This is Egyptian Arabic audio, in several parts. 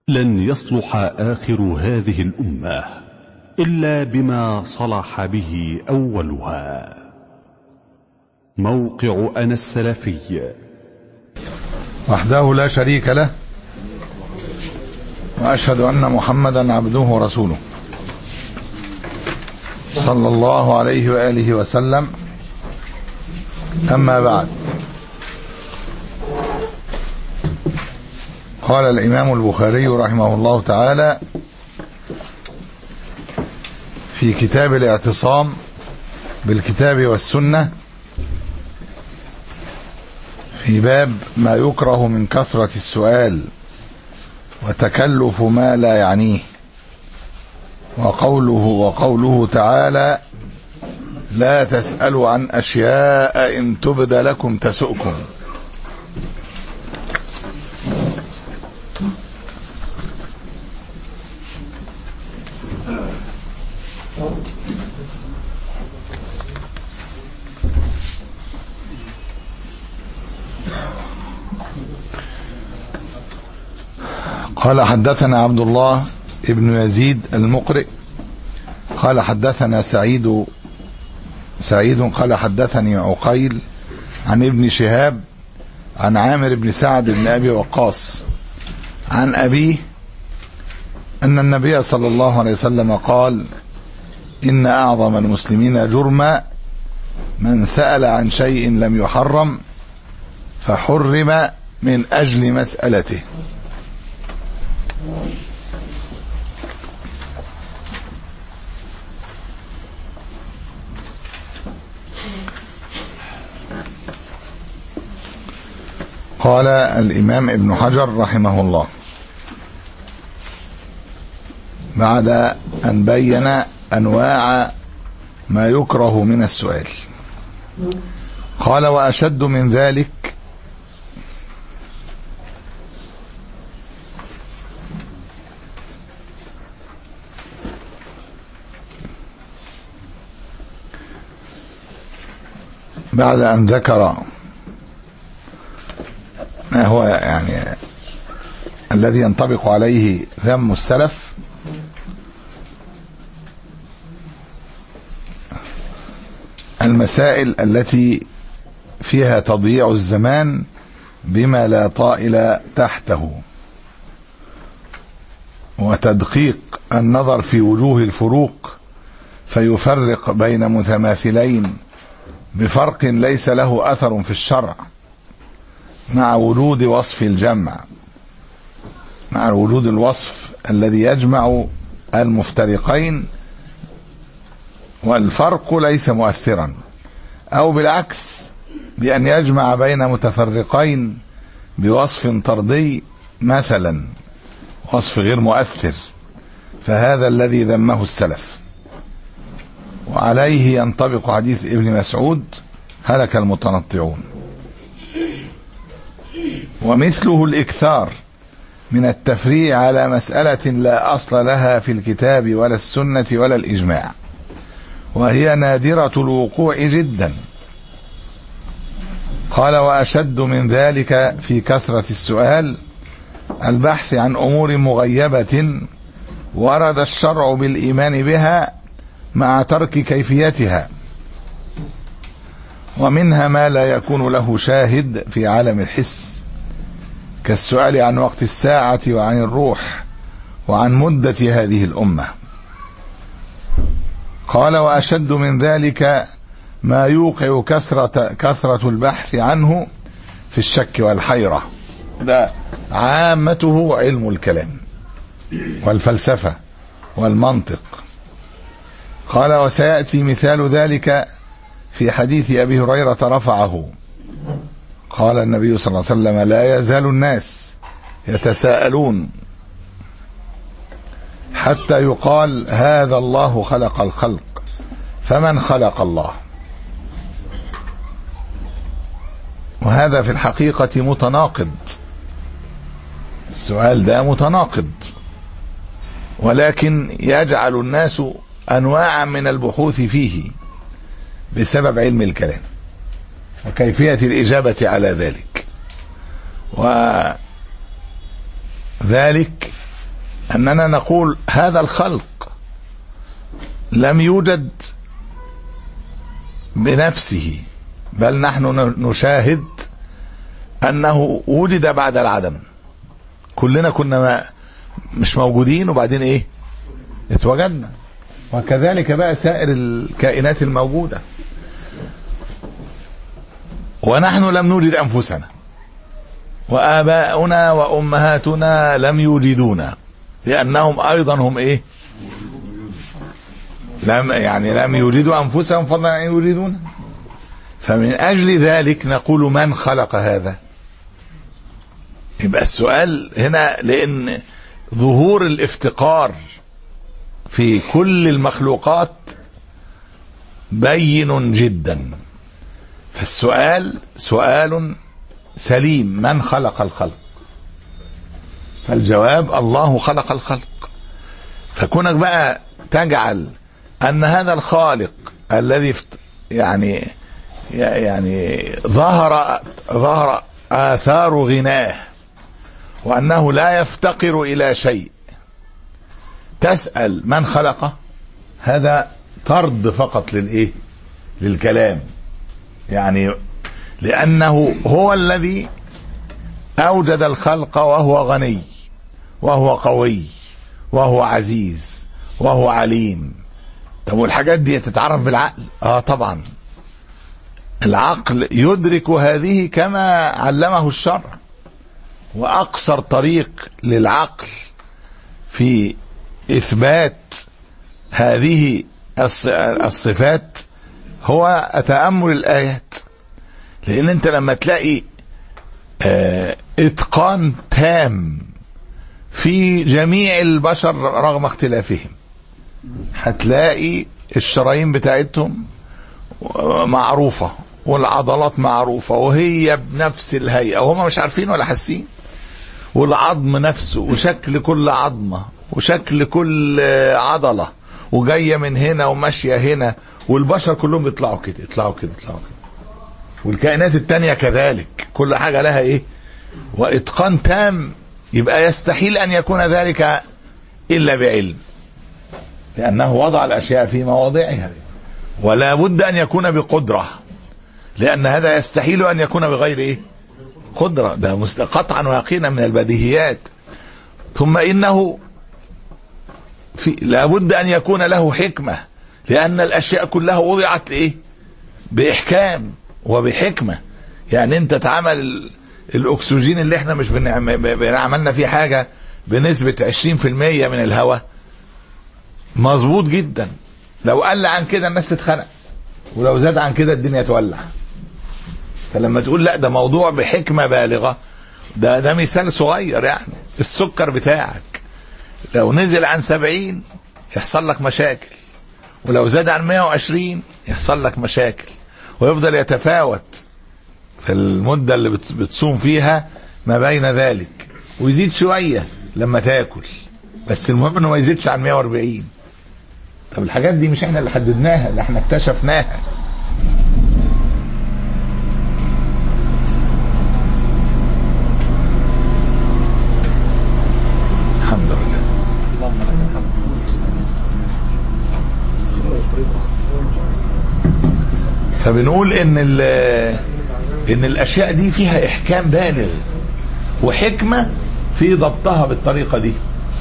لن يصلح آخر هذه الأمة إلا بما صلح به أولها موقع أنا السلفي وحده لا شريك له واشهد ان محمدا عبده ورسوله صلى الله عليه واله وسلم اما بعد قال الامام البخاري رحمه الله تعالى في كتاب الاعتصام بالكتاب والسنه في باب ما يكره من كثرة السؤال وتكلف ما لا يعنيه وقوله وقوله تعالى لا تسألوا عن أشياء إن تبد لكم تسؤكم قال حدثنا عبد الله ابن يزيد المقرئ قال حدثنا سعيد سعيد قال حدثني عقيل عن ابن شهاب عن عامر بن سعد بن ابي وقاص عن ابيه ان النبي صلى الله عليه وسلم قال ان اعظم المسلمين جرما من سال عن شيء لم يحرم فحرم من اجل مسالته قال الإمام ابن حجر رحمه الله بعد أن بين أنواع ما يكره من السؤال قال وأشد من ذلك بعد أن ذكر ما هو يعني الذي ينطبق عليه ذم السلف المسائل التي فيها تضييع الزمان بما لا طائل تحته وتدقيق النظر في وجوه الفروق فيفرق بين متماثلين بفرق ليس له اثر في الشرع مع وجود وصف الجمع مع وجود الوصف الذي يجمع المفترقين والفرق ليس مؤثرا او بالعكس بان يجمع بين متفرقين بوصف طردي مثلا وصف غير مؤثر فهذا الذي ذمه السلف وعليه ينطبق حديث ابن مسعود هلك المتنطعون ومثله الإكثار من التفريع على مسألة لا أصل لها في الكتاب ولا السنة ولا الإجماع وهي نادرة الوقوع جدا قال وأشد من ذلك في كثرة السؤال البحث عن أمور مغيبة ورد الشرع بالإيمان بها مع ترك كيفيتها ومنها ما لا يكون له شاهد في عالم الحس كالسؤال عن وقت الساعة وعن الروح وعن مدة هذه الأمة قال وأشد من ذلك ما يوقع كثرة, كثرة البحث عنه في الشك والحيرة ده عامته علم الكلام والفلسفة والمنطق قال وسيأتي مثال ذلك في حديث أبي هريرة رفعه قال النبي صلى الله عليه وسلم لا يزال الناس يتساءلون حتى يقال هذا الله خلق الخلق فمن خلق الله وهذا في الحقيقة متناقض السؤال ده متناقض ولكن يجعل الناس انواعا من البحوث فيه بسبب علم الكلام وكيفية الإجابة على ذلك وذلك أننا نقول هذا الخلق لم يوجد بنفسه بل نحن نشاهد أنه وجد بعد العدم كلنا كنا ما مش موجودين وبعدين ايه اتوجدنا وكذلك بقى سائر الكائنات الموجودة ونحن لم نوجد أنفسنا وآباؤنا وأمهاتنا لم يوجدونا لأنهم أيضا هم إيه لم يعني لم يوجدوا أنفسهم فضلا عن يوجدون فمن أجل ذلك نقول من خلق هذا يبقى السؤال هنا لأن ظهور الافتقار في كل المخلوقات بين جدا فالسؤال سؤال سليم من خلق الخلق فالجواب الله خلق الخلق فكونك بقى تجعل ان هذا الخالق الذي يعني يعني ظهر ظهر اثار غناه وانه لا يفتقر الى شيء تسال من خلقه هذا طرد فقط للايه للكلام يعني لانه هو الذي اوجد الخلق وهو غني وهو قوي وهو عزيز وهو عليم طب والحاجات دي تتعرف بالعقل اه طبعا العقل يدرك هذه كما علمه الشرع واقصر طريق للعقل في اثبات هذه الصفات هو تامل الايات لان انت لما تلاقي اه اتقان تام في جميع البشر رغم اختلافهم هتلاقي الشرايين بتاعتهم معروفة والعضلات معروفة وهي بنفس الهيئة وهم مش عارفين ولا حاسين والعظم نفسه وشكل كل عظمة وشكل كل عضلة وجاية من هنا وماشية هنا والبشر كلهم بيطلعوا كده يطلعوا كده يطلعوا كده والكائنات التانية كذلك كل حاجة لها ايه واتقان تام يبقى يستحيل ان يكون ذلك الا بعلم لانه وضع الاشياء في مواضعها ولا بد ان يكون بقدره لان هذا يستحيل ان يكون بغير ايه قدره ده قطعا ويقينا من البديهيات ثم انه في لابد ان يكون له حكمه لان الاشياء كلها وضعت ايه باحكام وبحكمه يعني انت تعمل الاكسجين اللي احنا مش بنعملنا فيه حاجه بنسبه 20% من الهواء مظبوط جدا لو قل عن كده الناس تتخنق ولو زاد عن كده الدنيا تولع فلما تقول لا ده موضوع بحكمة بالغة ده ده مثال صغير يعني السكر بتاعك لو نزل عن سبعين يحصل لك مشاكل ولو زاد عن 120 يحصل لك مشاكل ويفضل يتفاوت في المدة اللي بتصوم فيها ما بين ذلك ويزيد شوية لما تاكل بس المهم انه ما يزيدش عن 140 طب الحاجات دي مش احنا اللي حددناها اللي احنا اكتشفناها الحمد لله فبنقول ان ان الاشياء دي فيها احكام بالغ وحكمه في ضبطها بالطريقه دي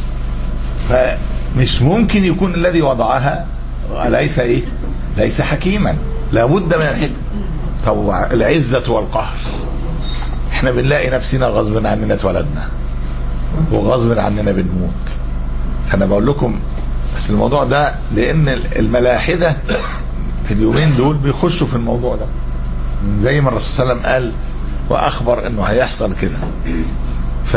فمش ممكن يكون الذي وضعها ليس ايه ليس حكيما لابد من الحكمه طب العزه والقهر احنا بنلاقي نفسنا غصب عننا اتولدنا وغصب عننا بنموت فانا بقول لكم بس الموضوع ده لان الملاحده في اليومين دول بيخشوا في الموضوع ده زي ما الرسول صلى الله عليه وسلم قال واخبر انه هيحصل كده ف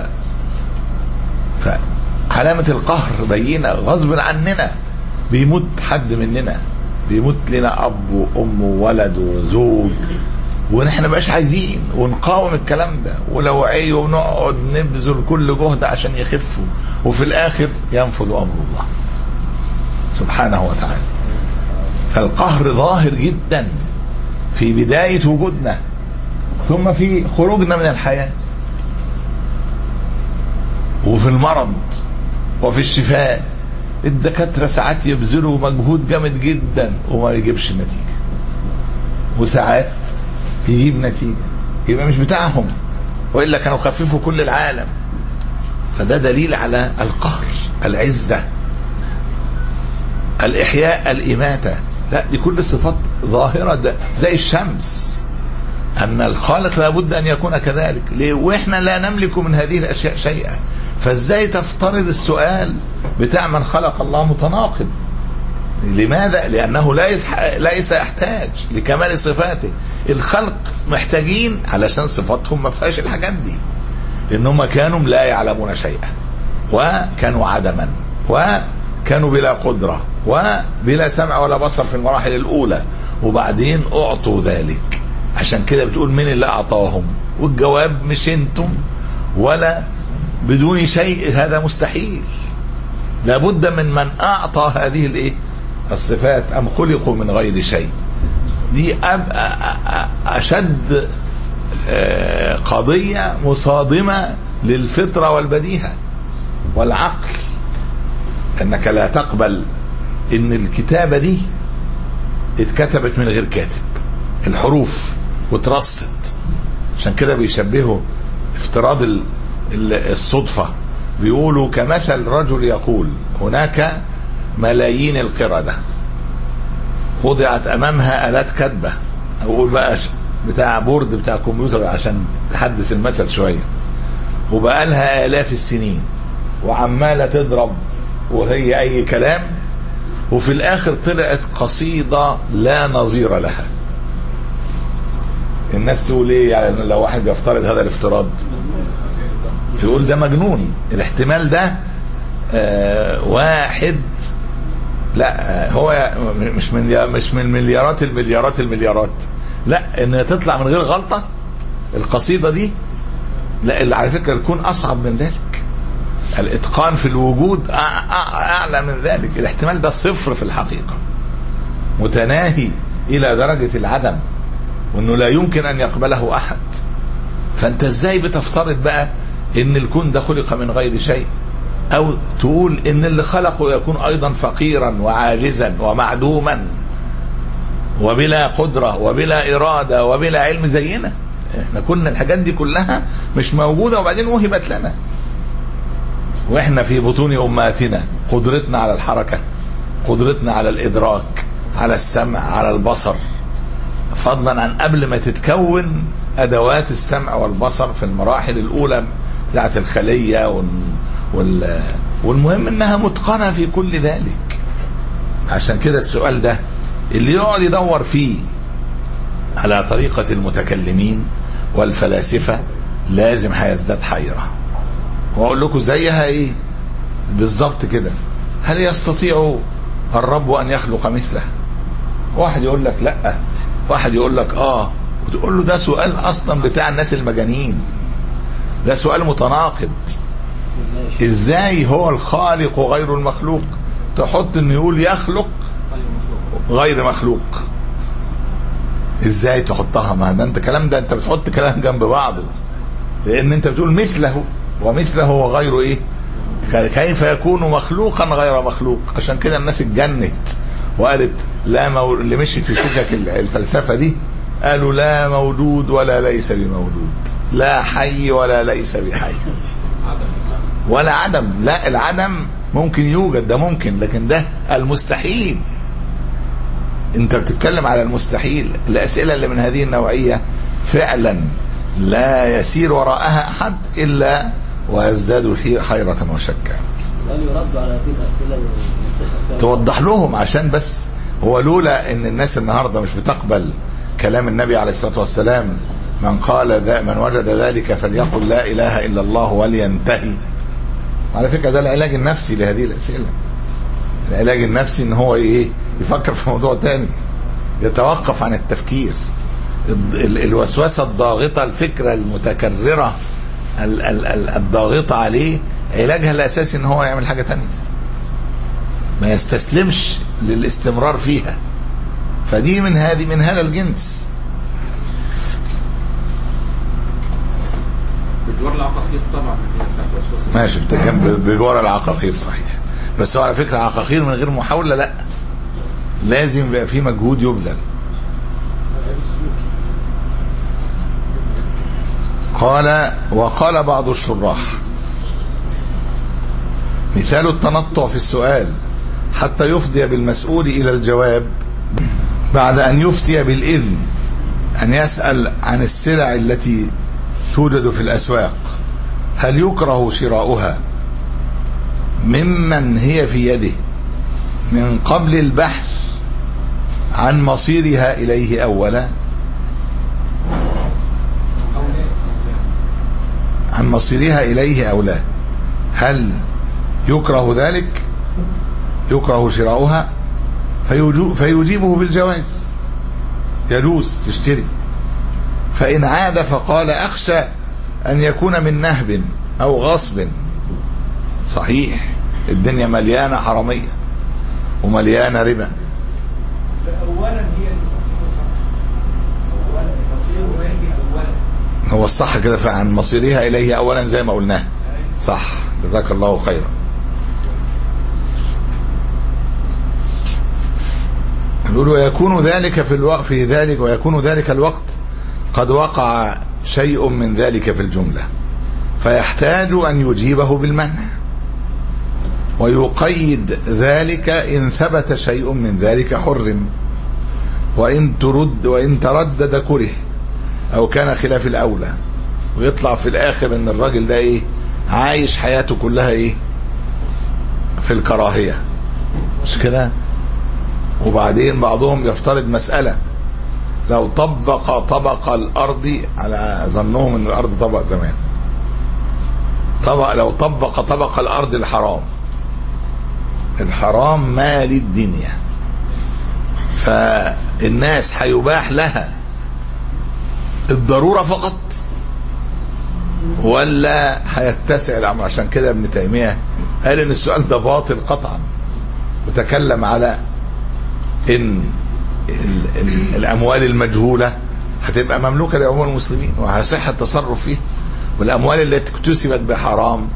فعلامة القهر بينة غصب عننا بيموت حد مننا بيموت لنا اب وام وولد وزوج ونحن بقاش عايزين ونقاوم الكلام ده ولو عيوا ونقعد نبذل كل جهد عشان يخفوا وفي الاخر ينفذ امر الله سبحانه وتعالى فالقهر ظاهر جدا في بداية وجودنا ثم في خروجنا من الحياة وفي المرض وفي الشفاء الدكاترة ساعات يبذلوا مجهود جامد جدا وما يجيبش نتيجة وساعات يجيب نتيجة يبقى مش بتاعهم وإلا كانوا خففوا كل العالم فده دليل على القهر العزة الإحياء الإماتة لا دي كل صفات ظاهرة ده زي الشمس أن الخالق لابد أن يكون كذلك ليه وإحنا لا نملك من هذه الأشياء شيئا فإزاي تفترض السؤال بتاع من خلق الله متناقض لماذا؟ لأنه ليس ليس يحتاج لكمال صفاته الخلق محتاجين علشان صفاتهم ما فيهاش الحاجات دي لأنهم كانوا لا يعلمون شيئا وكانوا عدما وكانوا بلا قدرة وبلا سمع ولا بصر في المراحل الأولى وبعدين أعطوا ذلك عشان كده بتقول مين اللي أعطاهم والجواب مش انتم ولا بدون شيء هذا مستحيل لابد من من أعطى هذه الإيه الصفات أم خلقوا من غير شيء دي أشد قضية مصادمة للفطرة والبديهة والعقل أنك لا تقبل إن الكتابة دي اتكتبت من غير كاتب الحروف وترصت عشان كده بيشبهوا افتراض الصدفة بيقولوا كمثل رجل يقول هناك ملايين القردة وضعت أمامها آلات كتبة أقول بقى بتاع بورد بتاع كمبيوتر عشان تحدث المثل شوية وبقى لها آلاف السنين وعمالة تضرب وهي أي كلام وفي الآخر طلعت قصيدة لا نظير لها الناس تقول ايه يعني لو واحد بيفترض هذا الافتراض يقول ده مجنون الاحتمال ده آه واحد لا هو مش من مش من مليارات المليارات المليارات لا ان تطلع من غير غلطه القصيده دي لا اللي على فكره يكون اصعب من ذلك الاتقان في الوجود اعلى من ذلك الاحتمال ده صفر في الحقيقه متناهي الى درجه العدم وانه لا يمكن ان يقبله احد فانت ازاي بتفترض بقى ان الكون ده خلق من غير شيء او تقول ان اللي خلقه يكون ايضا فقيرا وعاجزا ومعدوما وبلا قدرة وبلا إرادة وبلا علم زينا احنا كنا الحاجات دي كلها مش موجودة وبعدين وهبت لنا واحنا في بطون أمهاتنا قدرتنا على الحركة قدرتنا على الإدراك على السمع على البصر فضلا عن قبل ما تتكون أدوات السمع والبصر في المراحل الأولى بتاعت الخلية وال... وال... والمهم انها متقنة في كل ذلك عشان كده السؤال ده اللي يقعد يدور فيه على طريقة المتكلمين والفلاسفة لازم هيزداد حيرة واقول لكم زيها ايه بالظبط كده هل يستطيع الرب ان يخلق مثله واحد يقول لك لا واحد يقول لك اه وتقول له ده سؤال اصلا بتاع الناس المجانين ده سؤال متناقض ازاي هو الخالق وغير المخلوق تحط انه يقول يخلق غير مخلوق ازاي تحطها ما ده انت كلام ده انت بتحط كلام جنب بعضه لان انت بتقول مثله ومثله وغيره ايه كيف يكون مخلوقا غير مخلوق عشان كده الناس اتجنت وقالت لا مو... اللي مشيت في سكك الفلسفه دي قالوا لا موجود ولا ليس بموجود لا حي ولا ليس بحي ولا عدم لا العدم ممكن يوجد ده ممكن لكن ده المستحيل انت بتتكلم على المستحيل الاسئله اللي من هذه النوعيه فعلا لا يسير وراءها احد الا ويزداد حيره وشكا هل يرد على هذه الاسئله توضح لهم عشان بس هو لولا ان الناس النهارده مش بتقبل كلام النبي عليه الصلاه والسلام من قال ذا من وجد ذلك فليقل لا اله الا الله ولينتهي على فكره ده العلاج النفسي لهذه الاسئله العلاج النفسي ان هو ايه يفكر في موضوع تاني يتوقف عن التفكير الوسوسه الضاغطه الفكره المتكرره الضاغطه عليه علاجها الاساسي ان هو يعمل حاجه تانية ما يستسلمش للاستمرار فيها فدي من هذه من هذا الجنس بجوار العقاقير طبعا اللي هي بتاعت وسوسه ماشي انت كان ب- بجوار العقاقير صحيح بس هو على فكره عقاقير من غير محاوله لا لازم يبقى في مجهود يبذل قال وقال بعض الشراح مثال التنطع في السؤال حتى يفضي بالمسؤول إلى الجواب بعد أن يفتي بالإذن أن يسأل عن السلع التي توجد في الأسواق هل يكره شراؤها ممن هي في يده من قبل البحث عن مصيرها إليه أولا عن مصيرها إليه أو لا هل يكره ذلك يكره شراؤها فيجو- فيجيبه بالجواز يجوز تشتري فإن عاد فقال أخشى أن يكون من نهب أو غصب صحيح الدنيا مليانة حرامية ومليانة ربا اولا هي اللي تحكم اولا مصيره يجي اولا هو الصح كده فعن مصيرها إليه أولا زي ما قلناه صح جزاك الله خيرا يقول ويكون ذلك في الوقت في ذلك ويكون ذلك الوقت قد وقع شيء من ذلك في الجملة فيحتاج أن يجيبه بالمنع ويقيد ذلك إن ثبت شيء من ذلك حرم وإن ترد وإن تردد كره أو كان خلاف الأولى ويطلع في الآخر إن الراجل ده إيه عايش حياته كلها إيه في الكراهية مش كده وبعدين بعضهم يفترض مسألة لو طبق طبق الأرض على ظنهم إن الأرض طبق زمان طبق لو طبق طبق الأرض الحرام الحرام مال الدنيا فالناس هيباح لها الضرورة فقط ولا هيتسع الأمر عشان كده ابن تيمية قال إن السؤال ده باطل قطعا وتكلم على إن ال ال الأموال المجهولة هتبقى مملوكة لعموم المسلمين وهيصح التصرف فيها والأموال التي اكتسبت بحرام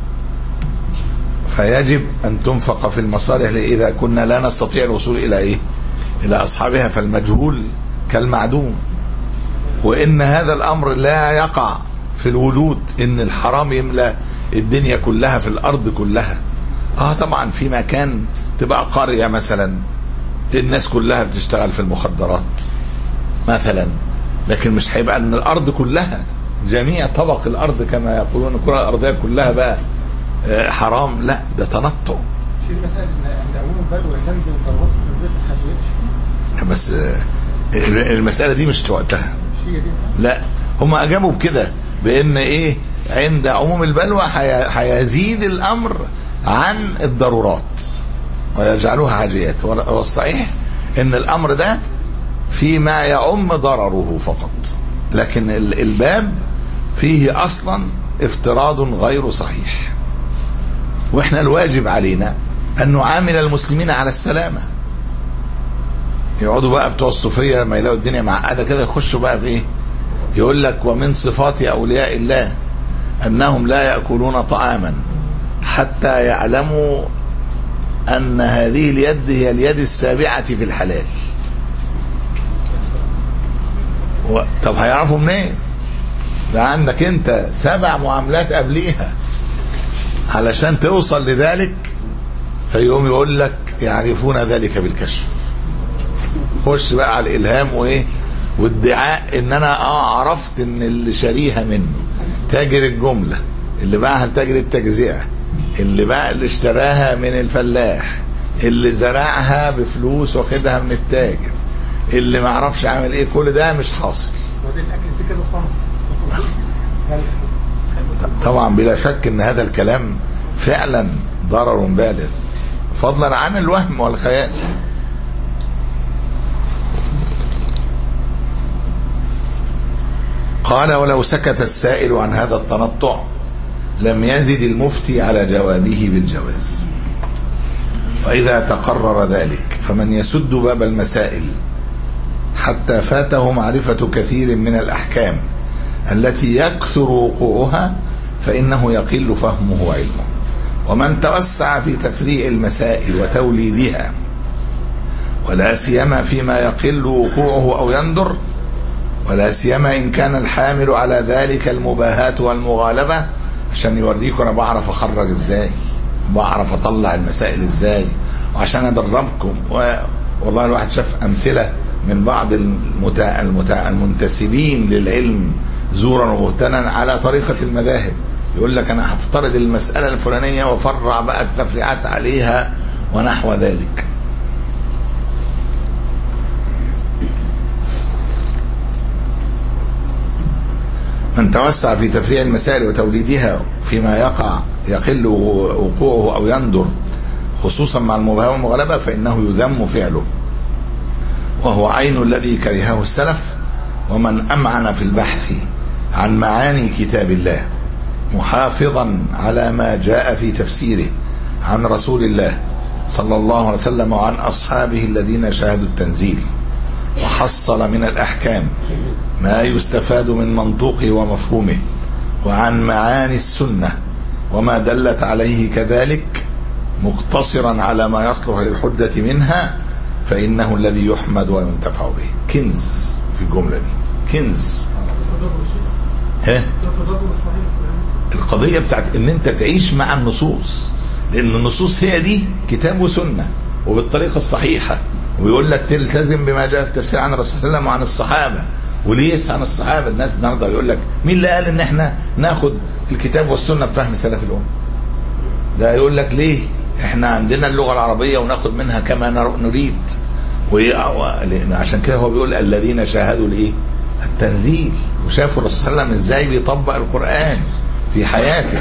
فيجب أن تنفق في المصالح إذا كنا لا نستطيع الوصول إلى إيه إلى أصحابها فالمجهول كالمعدوم وإن هذا الأمر لا يقع في الوجود إن الحرام يملى الدنيا كلها في الأرض كلها آه طبعا في مكان تبقى قرية مثلا الناس كلها بتشتغل في المخدرات مثلا لكن مش هيبقى ان الارض كلها جميع طبق الارض كما يقولون الكره الارضيه كلها بقى آه، حرام لا ده تنطع في المسألة إن عند عموم البلوى تنزل الضربات تنزل الحاجات بس آه، المساله دي مش وقتها مش هي دي لا هم اجابوا بكده بان ايه عند عموم البلوى هي- هيزيد الامر عن الضرورات ويجعلوها حاجيات والصحيح ان الامر ده فيما يعم ضرره فقط لكن ال- الباب فيه اصلا افتراض غير صحيح واحنا الواجب علينا ان نعامل المسلمين على السلامه يقعدوا بقى بتوع الصوفيه لما يلاقوا الدنيا معقده كده يخشوا بقى بايه يقول لك ومن صفات اولياء الله انهم لا ياكلون طعاما حتى يعلموا ان هذه اليد هي اليد السابعه في الحلال و... طب هيعرفوا منين ده عندك انت سبع معاملات قبليها علشان توصل لذلك فيقوم يقول لك يعرفون ذلك بالكشف خش بقى على الالهام وايه وادعاء ان انا اه عرفت ان اللي شاريها منه تاجر الجمله اللي باعها لتاجر التجزئه اللي باع اللي اشتراها من الفلاح اللي زرعها بفلوس واخدها من التاجر اللي ما اعرفش عامل ايه كل ده مش حاصل وبعدين الأكل في كذا صنف هل طبعا بلا شك ان هذا الكلام فعلا ضرر بالغ فضلا عن الوهم والخيال قال ولو سكت السائل عن هذا التنطع لم يزد المفتي على جوابه بالجواز وإذا تقرر ذلك فمن يسد باب المسائل حتى فاته معرفة كثير من الأحكام التي يكثر وقوعها فإنه يقل فهمه وعلمه ومن توسع في تفريع المسائل وتوليدها ولا سيما فيما يقل وقوعه أو يندر ولا سيما إن كان الحامل على ذلك المباهاة والمغالبة عشان يوريكم أنا بعرف أخرج إزاي بعرف أطلع المسائل إزاي وعشان أدربكم و... والله الواحد شاف أمثلة من بعض المتا... المتا... المنتسبين للعلم زورا وبهتانا على طريقة المذاهب يقول لك أنا هفترض المسألة الفلانية وفرع بقى التفريعات عليها ونحو ذلك من توسع في تفريع المسائل وتوليدها فيما يقع يقل وقوعه أو يندر خصوصا مع المباهاة والمغالبة فإنه يذم فعله وهو عين الذي كرهه السلف ومن أمعن في البحث عن معاني كتاب الله محافظا على ما جاء في تفسيره عن رسول الله صلى الله عليه وسلم وعن أصحابه الذين شاهدوا التنزيل وحصل من الأحكام ما يستفاد من منطوقه ومفهومه وعن معاني السنة وما دلت عليه كذلك مقتصرا على ما يصلح للحجة منها فإنه الذي يحمد وينتفع به كنز في الجملة دي كنز ها القضية بتاعت ان انت تعيش مع النصوص لان النصوص هي دي كتاب وسنة وبالطريقة الصحيحة ويقول لك تلتزم بما جاء في التفسير عن الرسول صلى الله عليه وسلم وعن الصحابة وليه عن الصحابة الناس النهارده يقول لك مين اللي قال ان احنا ناخد الكتاب والسنة بفهم سلف الأمة ده يقول لك ليه احنا عندنا اللغة العربية وناخد منها كما نريد وعشان كده هو بيقول الذين شاهدوا الايه التنزيل وشافوا الرسول صلى الله عليه وسلم ازاي بيطبق القرآن في حياته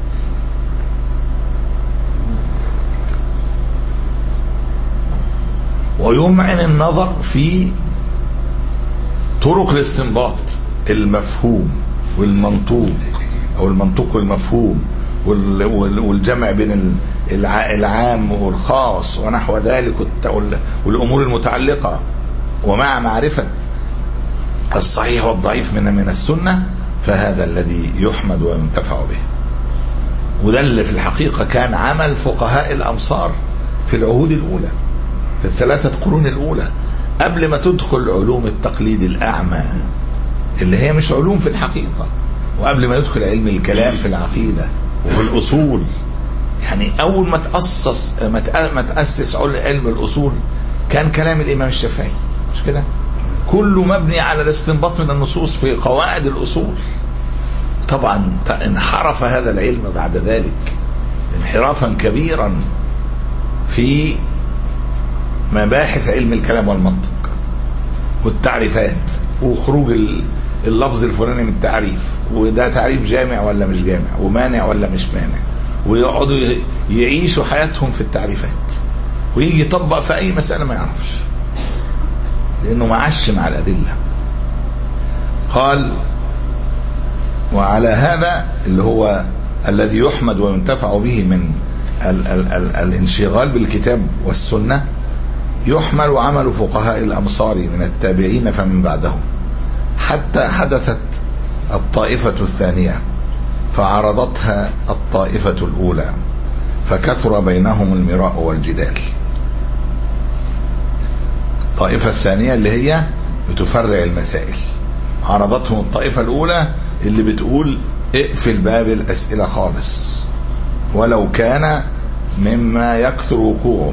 ويمعن النظر في طرق الاستنباط المفهوم والمنطوق او المنطوق والمفهوم والجمع بين العام والخاص ونحو ذلك والامور المتعلقه ومع معرفه الصحيح والضعيف من من السنه فهذا الذي يحمد وينتفع به وده اللي في الحقيقه كان عمل فقهاء الامصار في العهود الاولى في الثلاثه قرون الاولى قبل ما تدخل علوم التقليد الأعمى اللي هي مش علوم في الحقيقة وقبل ما يدخل علم الكلام في العقيدة وفي الأصول يعني أول ما تأسس ما تأسس علم الأصول كان كلام الإمام الشافعي مش كده؟ كله مبني على الاستنباط من النصوص في قواعد الأصول طبعا انحرف هذا العلم بعد ذلك انحرافا كبيرا في مباحث علم الكلام والمنطق والتعريفات وخروج اللفظ الفلاني من التعريف وده تعريف جامع ولا مش جامع ومانع ولا مش مانع ويقعدوا يعيشوا حياتهم في التعريفات ويجي يطبق في اي مساله ما يعرفش لانه ما عاش مع الادله قال وعلى هذا اللي هو الذي يحمد وينتفع به من ال ال ال الانشغال بالكتاب والسنه يحمل عمل فقهاء الأمصار من التابعين فمن بعدهم حتى حدثت الطائفة الثانية فعرضتها الطائفة الأولى فكثر بينهم المراء والجدال الطائفة الثانية اللي هي بتفرع المسائل عرضتهم الطائفة الأولى اللي بتقول اقفل باب الأسئلة خالص ولو كان مما يكثر وقوعه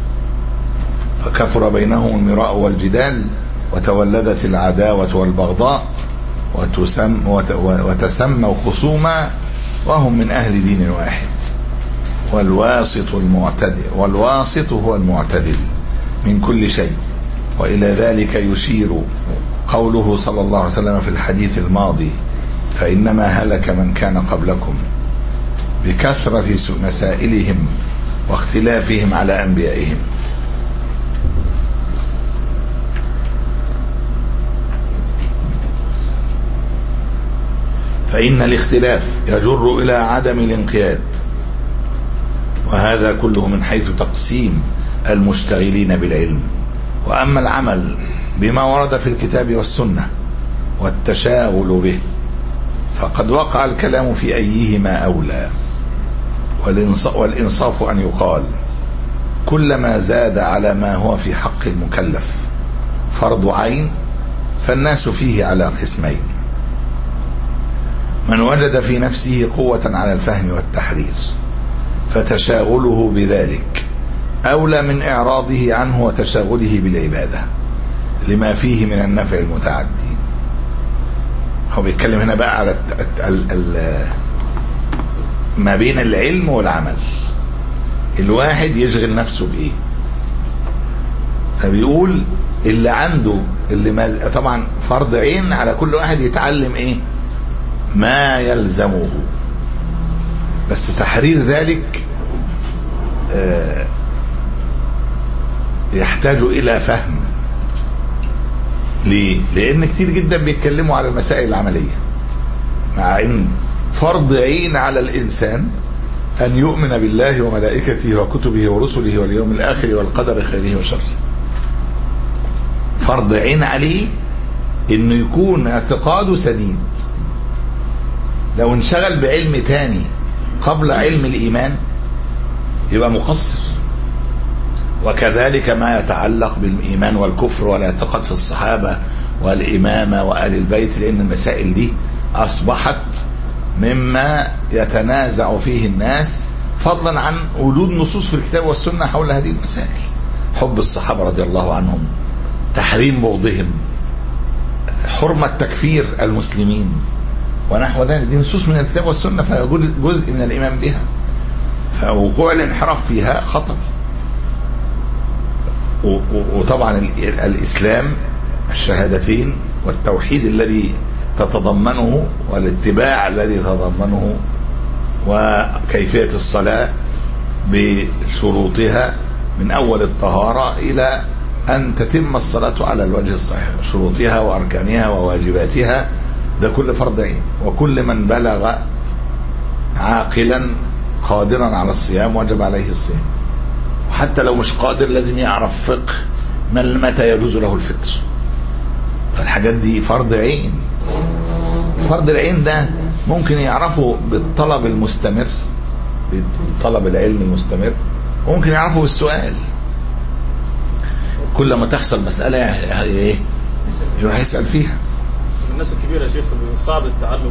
فكثر بينهم المراء والجدال وتولدت العداوة والبغضاء وتسم وتسموا خصوما وهم من أهل دين واحد والواسط المعتدل والواسط هو المعتدل من كل شيء وإلى ذلك يشير قوله صلى الله عليه وسلم في الحديث الماضي فإنما هلك من كان قبلكم بكثرة مسائلهم واختلافهم على أنبيائهم فإن الاختلاف يجر إلى عدم الانقياد وهذا كله من حيث تقسيم المشتغلين بالعلم وأما العمل بما ورد في الكتاب والسنة والتشاغل به فقد وقع الكلام في أيهما أولى والإنصاف, والإنصاف أن يقال كلما زاد على ما هو في حق المكلف فرض عين فالناس فيه على قسمين من وجد في نفسه قوة على الفهم والتحرير فتشاغله بذلك أولى من إعراضه عنه وتشاغله بالعبادة لما فيه من النفع المتعدي هو بيتكلم هنا بقى على الت- ال- ال- ما بين العلم والعمل الواحد يشغل نفسه بإيه فبيقول اللي عنده اللي ما طبعا فرض عين على كل واحد يتعلم ايه ما يلزمه بس تحرير ذلك آه، يحتاج الى فهم ليه لان كتير جدا بيتكلموا على المسائل العمليه مع ان فرض عين على الانسان ان يؤمن بالله وملائكته وكتبه ورسله واليوم الاخر والقدر خيره وشره فرض عين عليه انه يكون اعتقاده سديد لو انشغل بعلم تاني قبل علم الايمان يبقى مقصر وكذلك ما يتعلق بالايمان والكفر والاعتقاد في الصحابه والامامه وال البيت لان المسائل دي اصبحت مما يتنازع فيه الناس فضلا عن وجود نصوص في الكتاب والسنه حول هذه المسائل حب الصحابه رضي الله عنهم تحريم بغضهم حرمة تكفير المسلمين ونحو ذلك دي نصوص من الكتاب والسنة فهي جزء من الإيمان بها فوقوع الانحراف فيها خطر و- و- وطبعا ال- الإسلام الشهادتين والتوحيد الذي تتضمنه والاتباع الذي تتضمنه وكيفية الصلاة بشروطها من أول الطهارة إلى أن تتم الصلاة على الوجه الصحيح شروطها وأركانها وواجباتها ده كل فرض عين وكل من بلغ عاقلا قادرا على الصيام وجب عليه الصيام وحتى لو مش قادر لازم يعرف فقه من متى يجوز له الفطر فالحاجات دي فرض عين فرض العين ده ممكن يعرفه بالطلب المستمر بالطلب العلم المستمر وممكن يعرفه بالسؤال كل ما تحصل مسألة ايه يروح يسأل فيها الناس الكبيرة يا شيخ صعب التعلم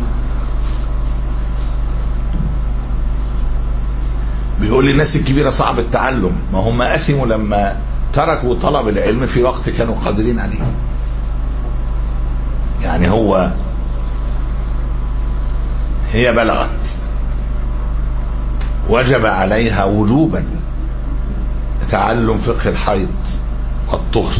بيقول لي الناس الكبيرة صعب التعلم ما هم أثموا لما تركوا طلب العلم في وقت كانوا قادرين عليه يعني هو هي بلغت وجب عليها وجوبا تعلم فقه الحيض والطهر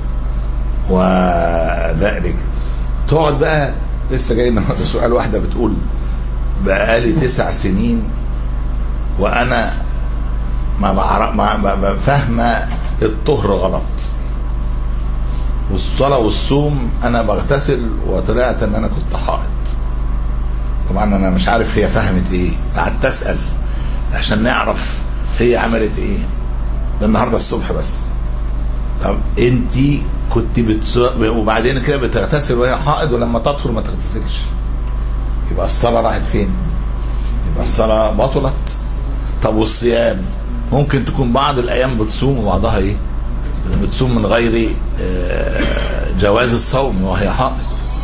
وذلك تقعد بقى لسه جاي النهارده سؤال واحده بتقول بقالي تسع سنين وانا ما بعرف ما ما- ما فاهمه الطهر غلط والصلاه والصوم انا بغتسل وطلعت ان انا كنت حائض طبعا انا مش عارف هي فهمت ايه قعدت اسال عشان نعرف هي عملت ايه ده النهارده الصبح بس طب انت كنت بتس... وبعدين كده بتغتسل وهي حائض ولما تطهر ما تغتسلش يبقى الصلاه راحت فين يبقى الصلاه بطلت طب والصيام ممكن تكون بعض الايام بتصوم وبعضها ايه بتصوم من غير آه، جواز الصوم وهي حائض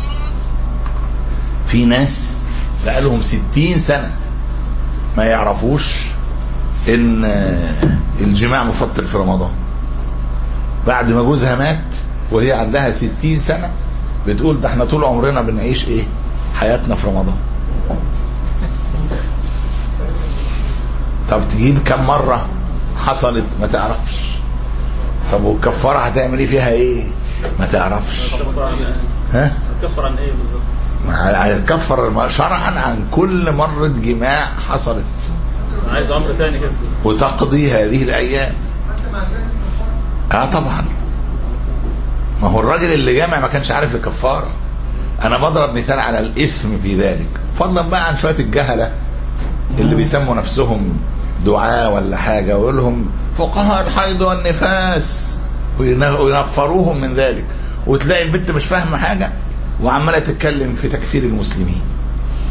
في ناس بقالهم ستين سنة ما يعرفوش ان آه، الجماع مفطر في رمضان بعد ما جوزها مات وهي عندها ستين سنة بتقول ده احنا طول عمرنا بنعيش ايه حياتنا في رمضان طب تجيب كم مرة حصلت ما تعرفش طب والكفارة هتعمل ايه فيها ايه ما تعرفش هتكفر عن ها هتكفر عن ايه بالظبط؟ ما هيتكفر شرعا عن كل مرة جماع حصلت أنا عايز عمر تاني كده وتقضي هذه الايام اه طبعا ما هو الراجل اللي جامع ما كانش عارف الكفاره انا بضرب مثال على الاثم في ذلك فضلا بقى عن شويه الجهله اللي بيسموا نفسهم دعاء ولا حاجه ويقول لهم فقهاء الحيض والنفاس وين- وينفروهم من ذلك وتلاقي البنت مش فاهمه حاجه وعماله تتكلم في تكفير المسلمين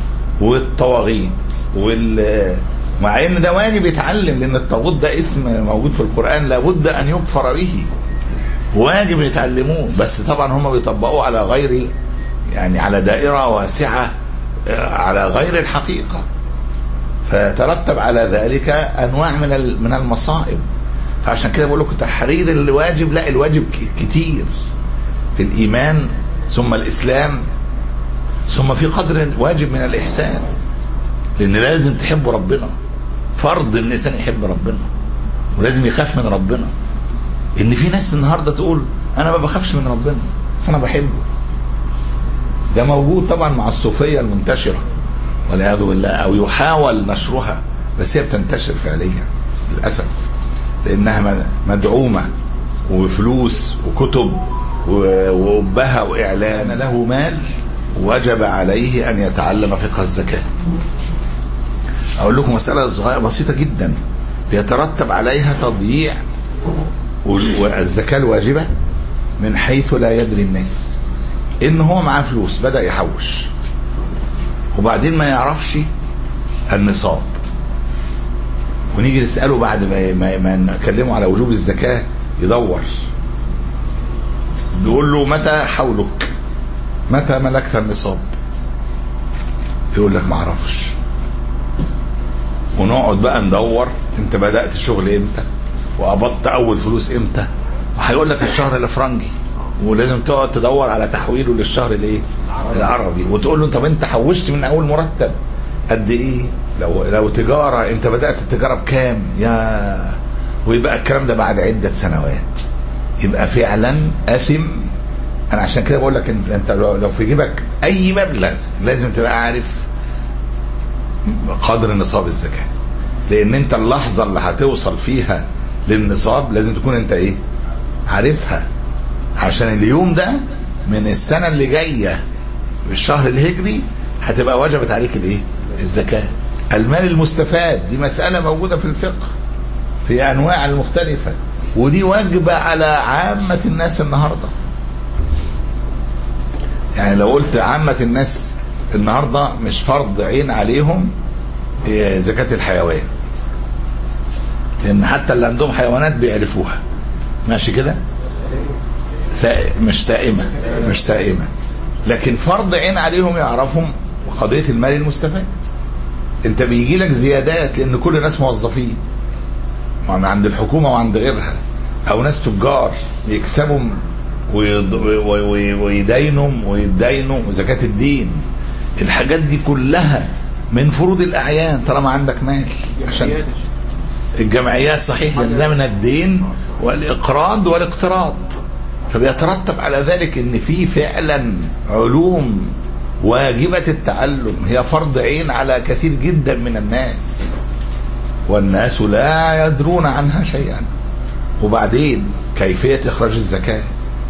والطواغيت وال مع ان ده واجب يتعلم لان الطاغوت ده اسم موجود في القران لابد ان يكفر به واجب يتعلموه بس طبعا هم بيطبقوه على غير يعني على دائره واسعه آه، على غير الحقيقه فيترتب على ذلك انواع من ال- من المصائب فعشان كده بقول لكم تحرير الواجب لا الواجب ك- كتير في الايمان ثم الاسلام ثم في قدر واجب من الاحسان لان لازم تحبوا ربنا فرض ان الانسان يحب ربنا ولازم يخاف من ربنا ان في ناس النهارده تقول انا ما بخافش من ربنا بس انا بحبه ده موجود طبعا مع الصوفيه المنتشره والعياذ بالله او يحاول نشرها بس هي بتنتشر فعليا للاسف لانها م- مدعومه وفلوس وكتب و- وأبها واعلان له مال وجب عليه ان يتعلم فقه الزكاه اقول لكم مساله صغيره بسيطه جدا بيترتب عليها تضييع وال- والزكاه الواجبه من حيث لا يدري الناس ان هو معاه فلوس بدا يحوش وبعدين ما يعرفش النصاب ونيجي نساله بعد ما ما, ما نكلمه على وجوب الزكاه يدور بيقول له متى حولك متى ملكت النصاب يقول لك ما اعرفش ونقعد بقى ندور انت بدات الشغل امتى وقبضت اول فلوس امتى وهيقول لك الشهر الافرنجي ولازم تقعد تدور على تحويله للشهر الايه العربي وتقول له طب انت حوشت من اول مرتب قد ايه لو لو تجاره انت بدات التجاره بكام يا ويبقى الكلام ده بعد عده سنوات يبقى فعلا اثم انا عشان كده بقول لك انت, انت لو لو في جيبك اي مبلغ لازم تبقى عارف قدر نصاب الزكاه لان انت اللحظه اللي هتوصل فيها للنصاب لازم تكون انت ايه عارفها عشان اليوم ده من السنه اللي جايه الشهر الهجري هتبقى وجبت عليك الايه الزكاه المال المستفاد دي مساله موجوده في الفقه في انواع المختلفه ودي واجبه على عامه الناس النهارده يعني لو قلت عامه الناس النهارده مش فرض عين عليهم إيه، زكاه الحيوان لان حتى اللي عندهم حيوانات بيعرفوها ماشي كده سائ... مش سائمه مش سائمه لكن فرض عين عليهم يعرفهم قضيه المال المستفاد انت بيجي لك زيادات لان كل الناس موظفين من عند الحكومه وعند غيرها او ناس تجار يكسبوا ويض- وي- وي- ويدينوا ويدينوا زكاه الدين الحاجات دي كلها من فروض الاعيان طالما عندك مال عشان الجمعيات صحيح لان ده من الدين والاقراض والاقتراض فبيترتب على ذلك ان في فعلا علوم واجبة التعلم هي فرض عين على كثير جدا من الناس والناس لا يدرون عنها شيئا وبعدين كيفية إخراج الزكاة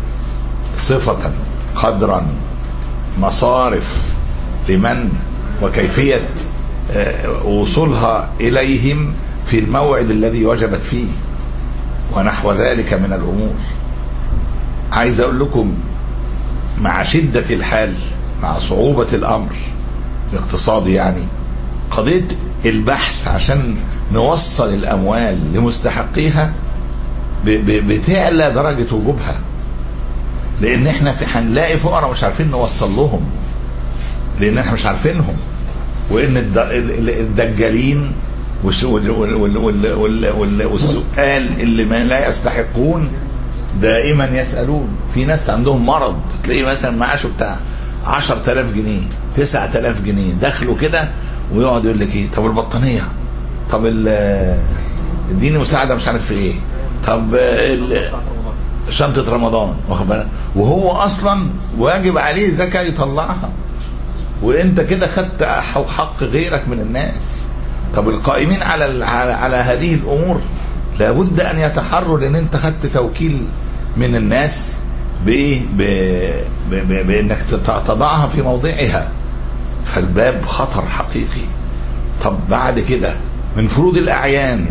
صفة قدرا مصارف لمن وكيفية آه، وصولها إليهم في الموعد الذي وجبت فيه ونحو ذلك من الأمور عايز أقول لكم مع شدة الحال مع صعوبة الأمر الاقتصادي يعني قضية البحث عشان نوصل الأموال لمستحقيها ب- ب- بتعلى درجة وجوبها لأن احنا في هنلاقي فقراء مش عارفين نوصل لهم لأن احنا مش عارفينهم وإن الد- ال- ال- الدجالين والش- وال- وال- وال- وال- وال- وال- والسؤال اللي ما لا يستحقون دائما يسألون في ناس عندهم مرض تلاقيه مثلا معاشه بتاع 10000 جنيه 9000 جنيه دخله كده ويقعد يقول لك ايه طب البطانيه طب ال- اديني مساعده مش عارف في ايه طب ال- شنطه رمضان واخد بالك وهو اصلا واجب عليه زكاه يطلعها وانت كده خدت حق حق غيرك من الناس طب القائمين على ال- على, على هذه الامور لابد ان يتحروا لان انت خدت توكيل من الناس بايه ب- ب- ب- بانك تط- تضعها في موضعها فالباب خطر حقيقي طب بعد كده من فروض الاعيان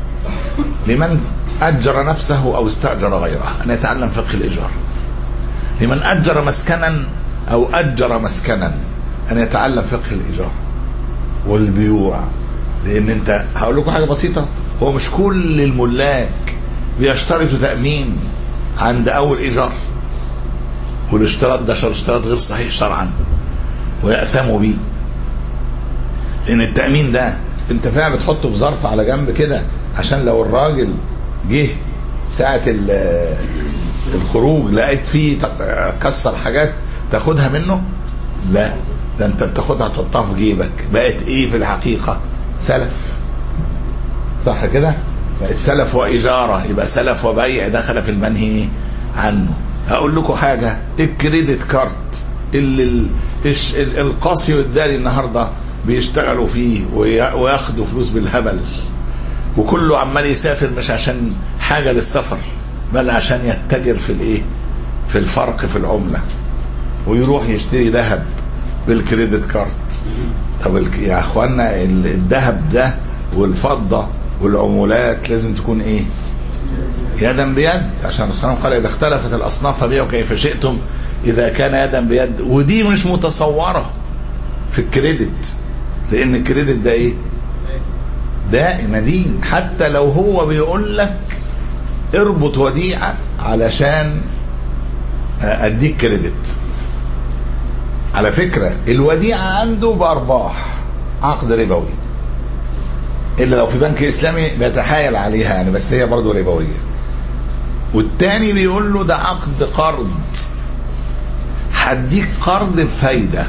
لمن اجر نفسه او استاجر غيره ان يتعلم فقه الايجار لمن اجر مسكنا او اجر مسكنا ان يتعلم فقه الايجار والبيوع لان انت هقول لكم حاجه بسيطه هو مش كل الملاك بيشترطوا تامين عند اول ايجار والاشتراط ده شر- اشتراط غير صحيح شرعا ويأثموا بيه لان التامين ده انت فعلا بتحطه في ظرف على جنب كده عشان لو الراجل جه ساعه ال- الخروج لقيت فيه تق- كسر حاجات تاخدها منه لا ده انت بتاخدها تحطها في جيبك بقت ايه في الحقيقه سلف صح كده بقت سلف واجاره يبقى سلف وبيع دخل في المنهي عنه هقول لكم حاجه الكريدت كارت اللي ال- الش- ال- القاسي والداري النهارده بيشتغلوا فيه وي- وياخدوا فلوس بالهبل وكله عمال يسافر مش عشان حاجه للسفر بل عشان يتجر في الايه في الفرق في العمله ويروح يشتري ذهب بالكريدت كارت طب الك- يا اخوانا ال- الذهب ده والفضه والعمولات لازم تكون ايه يدا بيد عشان الرسول قال اذا اختلفت الاصناف فبيعوا كيف شئتم اذا كان يدا بيد ودي مش متصوره في الكريدت لان الكريدت ده ايه ده مدين حتى لو هو بيقول لك اربط وديعه علشان اديك كريدت على فكره الوديعه عنده بارباح عقد ربوي الا لو في بنك اسلامي بيتحايل عليها يعني بس هي برضه ربويه والتاني بيقول له ده عقد قرض هديك قرض بفايده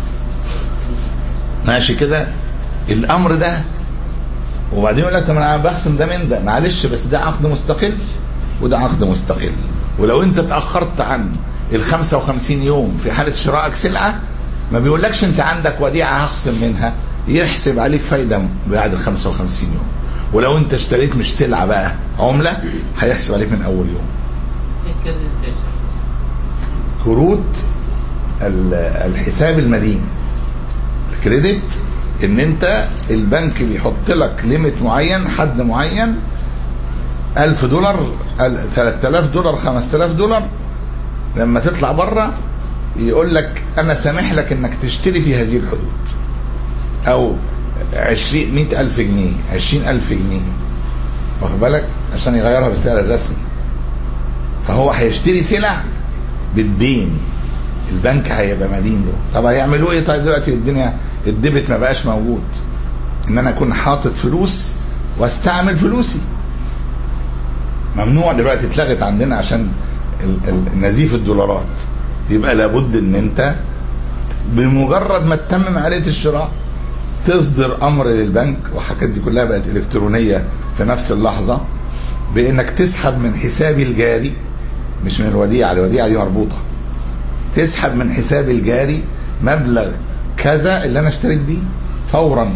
ماشي كده الامر ده وبعدين يقول لك طب انا بخصم ده من ده معلش بس ده عقد مستقل وده عقد مستقل ولو انت اتاخرت عن ال 55 يوم في حاله شرائك سلعه ما بيقولكش انت عندك وديعه هخصم منها يحسب عليك فايده بعد ال 55 يوم ولو انت اشتريت مش سلعه بقى عمله هيحسب عليك من اول يوم كروت ال- الحساب المدين الكريدت ان انت البنك بيحط لك ليميت معين حد معين 1000 دولار ال- 3000 دولار 5000 دولار لما تطلع بره يقول لك انا سامح لك انك تشتري في هذه الحدود او 20 100000 جنيه 20000 جنيه واخد بالك عشان يغيرها بالسعر الرسمي فهو هيشتري سلع بالدين البنك هيبقى مدين له طب هيعملوا ايه طيب دلوقتي الدنيا الديبت ما بقاش موجود ان انا اكون حاطط فلوس واستعمل فلوسي ممنوع دلوقتي اتلغت عندنا عشان ال- ال- نزيف الدولارات يبقى لابد ان انت بمجرد ما تتمم عمليه الشراء تصدر امر للبنك والحاجات دي كلها بقت الكترونيه في نفس اللحظه بانك تسحب من حسابي الجاري مش من الوديعه الوديعه دي مربوطه تسحب من حسابي الجاري مبلغ كذا اللي انا اشتريت بيه فورا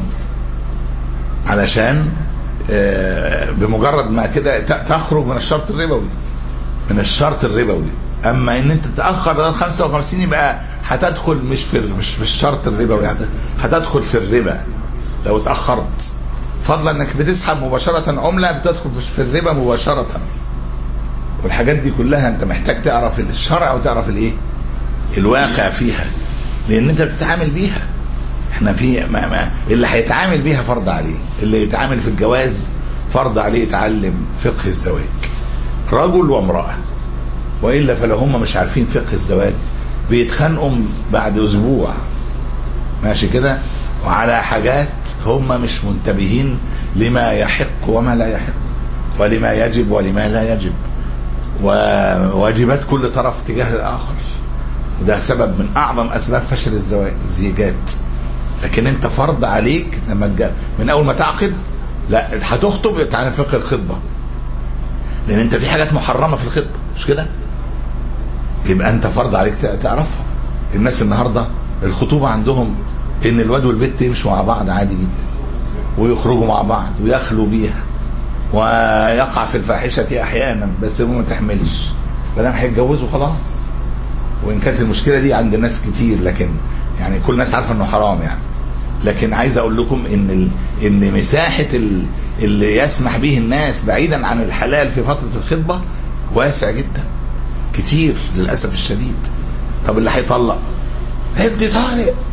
علشان آه، بمجرد ما كده ت- تخرج من الشرط الربوي من الشرط الربوي اما ان انت تاخر لغايه 55 يبقى هتدخل مش في مش في الشرط الربوي هت- هتدخل في الربا لو اتاخرت فضلا انك بتسحب مباشره عمله بتدخل في- في الربا مباشره والحاجات دي كلها انت محتاج تعرف الشرع وتعرف الايه الواقع فيها لان انت بتتعامل بيها احنا في ما ما اللي هيتعامل بيها فرض عليه اللي يتعامل في الجواز فرض عليه يتعلم فقه الزواج رجل وامرأة وإلا فلو هم مش عارفين فقه الزواج بيتخانقوا بعد أسبوع ماشي كده وعلى حاجات هم مش منتبهين لما يحق وما لا يحق ولما يجب ولما لا يجب وواجبات كل طرف تجاه الآخر وده سبب من أعظم أسباب فشل الزواج الزيجات لكن انت فرض عليك لما تجا من اول ما تعقد لا هتخطب تعالى فقه الخطبه لان انت في حاجات محرمه في الخطبه مش كده يبقى انت فرض عليك ت- تعرفها الناس النهارده الخطوبه عندهم ان الواد والبنت يمشوا مع بعض عادي جدا ويخرجوا مع بعض ويخلوا بيها ويقع في الفاحشه احيانا بس هو ما تحملش ما دام هيتجوزوا خلاص وان كانت المشكله دي عند ناس كتير لكن يعني كل الناس عارفه انه حرام يعني لكن عايز اقول لكم ان ال... ان مساحه ال... اللي يسمح به الناس بعيدا عن الحلال في فتره الخطبه واسع جدا كتير للاسف الشديد طب اللي هيطلق هيدي طالق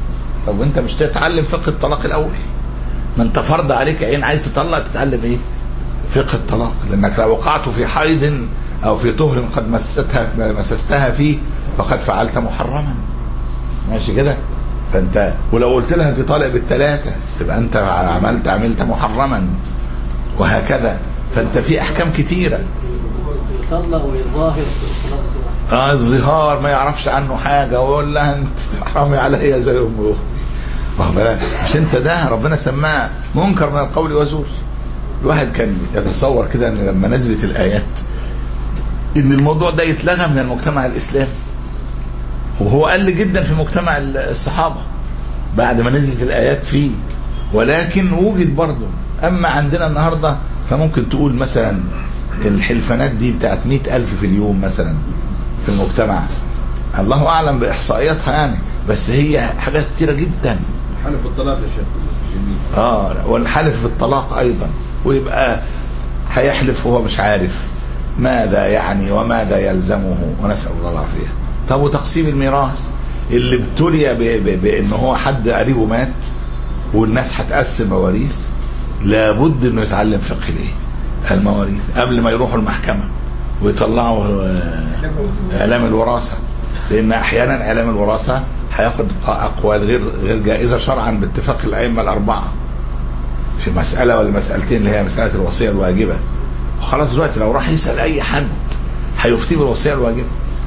طب وانت مش تتعلم فقه الطلاق الاول ما انت فرض عليك عين عايز تطلق تتعلم ايه فقه الطلاق لانك لو وقعت في حيض او في طهر قد مستها مسستها فيه فقد فعلت محرما ماشي كده فانت ولو قلت لها انت طالق بالثلاثه تبقى انت عملت عملت محرما وهكذا فانت في احكام كتيره يطلق ويظاهر في نفس الوقت اه الظهار ما يعرفش عنه حاجه ويقول لها انت حرامي عليا زي ام اختي واخد بالك؟ مش انت ده ربنا سماه منكر من القول وزور الواحد كان يتصور كده ان لما نزلت الايات ان الموضوع ده يتلغى من المجتمع الاسلامي وهو قل جدا في مجتمع الصحابه بعد ما نزلت الايات فيه ولكن وجد برضه اما عندنا النهارده فممكن تقول مثلا الحلفانات دي بتاعت مئة ألف في اليوم مثلا في المجتمع الله أعلم بإحصائياتها يعني بس هي حاجات كتيرة جدا حلف الطلاق يا شيخ اه والحلف بالطلاق ايضا ويبقى هيحلف وهو مش عارف ماذا يعني وماذا يلزمه ونسال الله العافيه طب وتقسيم الميراث اللي ابتلي ب- ب- بان هو حد قريبه مات والناس هتقسم مواريث لابد انه يتعلم فقه الايه المواريث قبل ما يروحوا المحكمه ويطلعوا آه، اعلام الوراثه لان احيانا اعلام الوراثه هياخد اقوال غير غير جائزه شرعا باتفاق الائمه الاربعه في مساله ولا مسالتين اللي هي مساله الوصيه الواجبه وخلاص دلوقتي لو راح يسال اي حد هيفتي بالوصيه الواجبه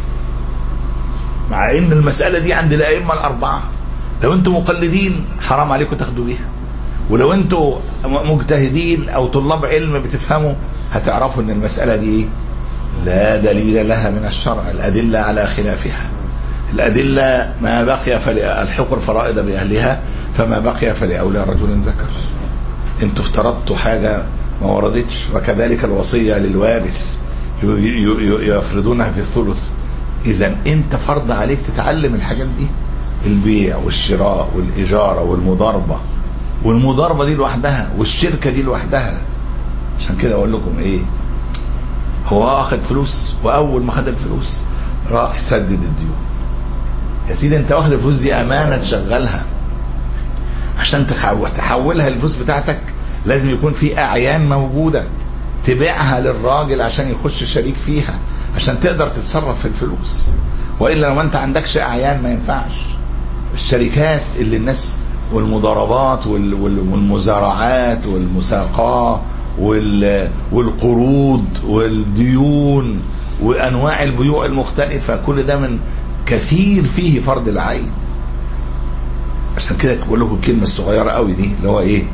مع ان المساله دي عند الائمه الاربعه لو انتم مقلدين حرام عليكم تاخدوا بيها ولو انتم مجتهدين او طلاب علم بتفهموا هتعرفوا ان المساله دي ايه لا دليل لها من الشرع الأدلة على خلافها الأدلة ما بقي فالحق الفرائض بأهلها فما بقي فلأولى رجل ذكر انتوا افترضتوا حاجة ما وردتش وكذلك الوصية للوارث ي- ي- ي- يفرضونها في الثلث إذا أنت فرض عليك تتعلم الحاجات دي البيع والشراء والإجارة والمضاربة والمضاربة دي لوحدها والشركة دي لوحدها عشان كده أقول لكم إيه هو اخذ فلوس واول ما خد الفلوس راح سدد الديون يا سيدي انت واخد الفلوس دي امانه تشغلها عشان تحول تحولها الفلوس بتاعتك لازم يكون في اعيان موجوده تبيعها للراجل عشان يخش شريك فيها عشان تقدر تتصرف في الفلوس والا لو ما انت عندكش اعيان ما ينفعش الشركات اللي الناس والمضاربات وال- وال- والمزارعات والمساقاه وال- والقروض والديون وانواع البيوع المختلفه كل ده من كثير فيه فرض العين عشان كده بقول لكم الكلمه الصغيره قوي دي اللي هو ايه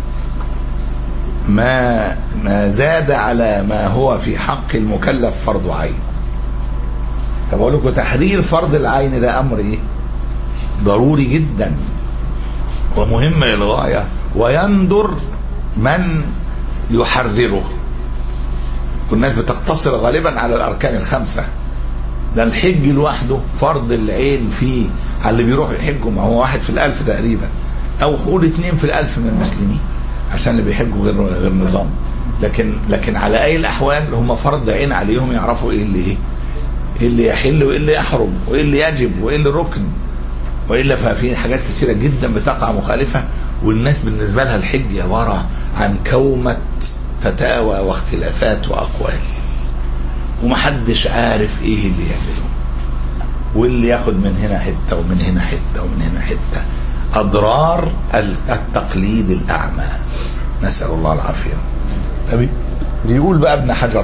ما ما زاد على ما هو في حق المكلف فرض عين طب اقول لكم تحرير فرض العين ده امر ايه ضروري جدا ومهم للغايه ويندر من يحرره والناس بتقتصر غالبا على الاركان الخمسه ده الحج لوحده فرض العين فيه على اللي بيروحوا يحجوا ما هو واحد في الالف تقريبا او قول اتنين في الالف من المسلمين عشان اللي بيحجوا غير غير نظام لكن لكن على اي الاحوال هم فرض عين عليهم يعرفوا ايه اللي ايه ايه اللي يحل وايه اللي يحرم وايه اللي يجب وايه اللي ركن والا ففي حاجات كثيره جدا بتقع مخالفه والناس بالنسبه لها الحج عباره عن كومه فتاوى واختلافات واقوال ومحدش عارف ايه اللي يعمله واللي ياخد من هنا حته ومن هنا حته ومن هنا حته اضرار ال- التقليد الاعمى نسال الله العافيه أبي بيقول بقى ابن حجر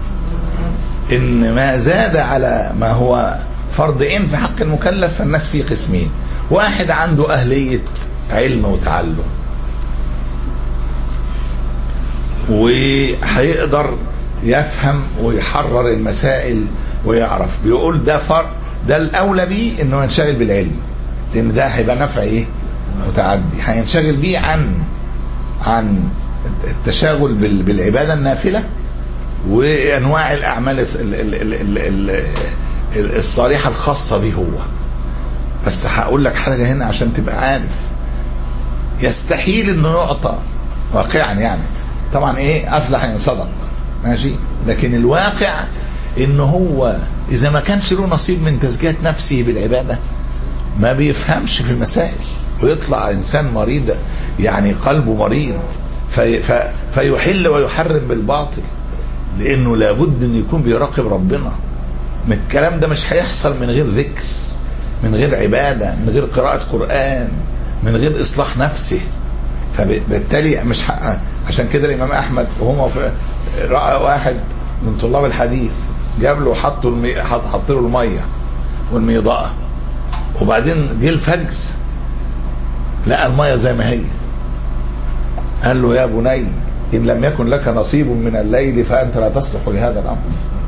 ان ما زاد على ما هو فرض عين في حق المكلف فالناس فيه قسمين واحد عنده اهليه علم وتعلم وهيقدر يفهم ويحرر المسائل ويعرف بيقول ده فرق ده الاولى بيه انه ينشغل بالعلم لان ده هيبقى نفع ايه متعدي هينشغل بيه عن عن التشاغل بال- بالعباده النافله وانواع الاعمال الس- ال- ال- ال- ال- ال- ال- الصالحه الخاصه به هو بس هقول لك حاجه هنا عشان تبقى عارف يستحيل انه يعطى واقعا يعني طبعا ايه افلح ان صدق ماشي لكن الواقع ان هو اذا ما كانش له نصيب من تزكيه نفسه بالعباده ما بيفهمش في المسائل ويطلع انسان مريض يعني قلبه مريض في في فيحل ويحرم بالباطل لانه لابد ان يكون بيراقب ربنا من الكلام ده مش هيحصل من غير ذكر من غير عباده من غير قراءه قران من غير اصلاح نفسه فبالتالي مش حق عشان كده الامام احمد وهو في راى واحد من طلاب الحديث جاب له حطوا المي... حط حط له الميه والميضاءه وبعدين جه الفجر لقى الميه زي ما هي قال له يا بني ان لم يكن لك نصيب من الليل فانت لا تصلح لهذا الامر